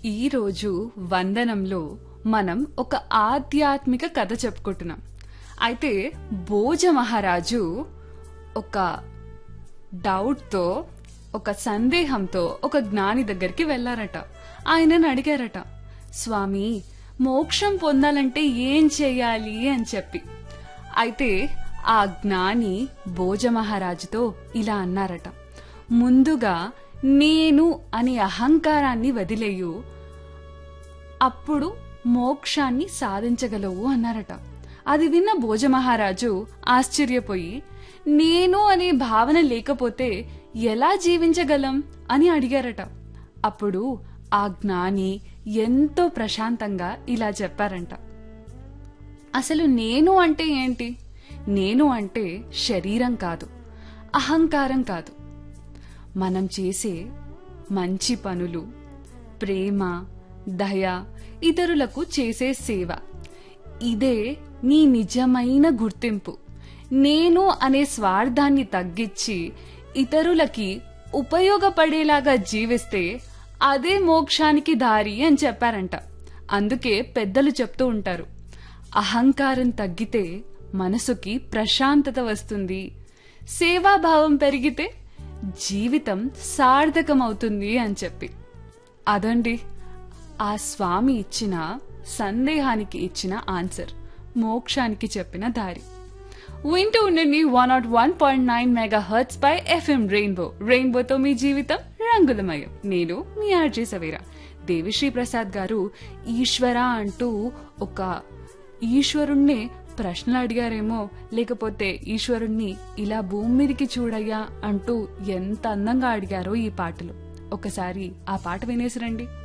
ఈరోజు వందనంలో మనం ఒక ఆధ్యాత్మిక కథ చెప్పుకుంటున్నాం అయితే భోజ మహారాజు ఒక డౌట్తో ఒక సందేహంతో ఒక జ్ఞాని దగ్గరికి వెళ్లారట ఆయనను అడిగారట స్వామి మోక్షం పొందాలంటే ఏం చెయ్యాలి అని చెప్పి అయితే ఆ జ్ఞాని భోజ మహారాజుతో ఇలా అన్నారట ముందుగా నేను అనే అహంకారాన్ని వదిలేయు అప్పుడు మోక్షాన్ని సాధించగలవు అన్నారట అది విన్న భోజమహారాజు ఆశ్చర్యపోయి నేను అనే భావన లేకపోతే ఎలా జీవించగలం అని అడిగారట అప్పుడు ఆ జ్ఞాని ఎంతో ప్రశాంతంగా ఇలా చెప్పారంట అసలు నేను అంటే ఏంటి నేను అంటే శరీరం కాదు అహంకారం కాదు మనం చేసే మంచి పనులు ప్రేమ దయ ఇతరులకు చేసే సేవ ఇదే నీ నిజమైన గుర్తింపు నేను అనే స్వార్థాన్ని తగ్గించి ఇతరులకి ఉపయోగపడేలాగా జీవిస్తే అదే మోక్షానికి దారి అని చెప్పారంట అందుకే పెద్దలు చెప్తూ ఉంటారు అహంకారం తగ్గితే మనసుకి ప్రశాంతత వస్తుంది సేవాభావం పెరిగితే జీవితం సార్థకమవుతుంది అని చెప్పి అదండి ఆ స్వామి ఇచ్చిన సందేహానికి ఇచ్చిన ఆన్సర్ మోక్షానికి చెప్పిన దారి వింటూ ఉండండి one naught one point nine mega hertz పై ఎఫ్ఎం రెయిన్బో రెయిన్బోతో మీ జీవితం రంగులమయం నేను మీ ఆర్జే సవేరా దేవిశ్రీ ప్రసాద్ గారు ఈశ్వర అంటూ ఒక ఈశ్వరుణ్ణే ప్రశ్నలు అడిగారేమో లేకపోతే ఈశ్వరుణ్ణి ఇలా భూమి మీదకి చూడయ్యా అంటూ ఎంత అందంగా అడిగారో ఈ పాటలు ఒకసారి ఆ పాట వినేసి రండి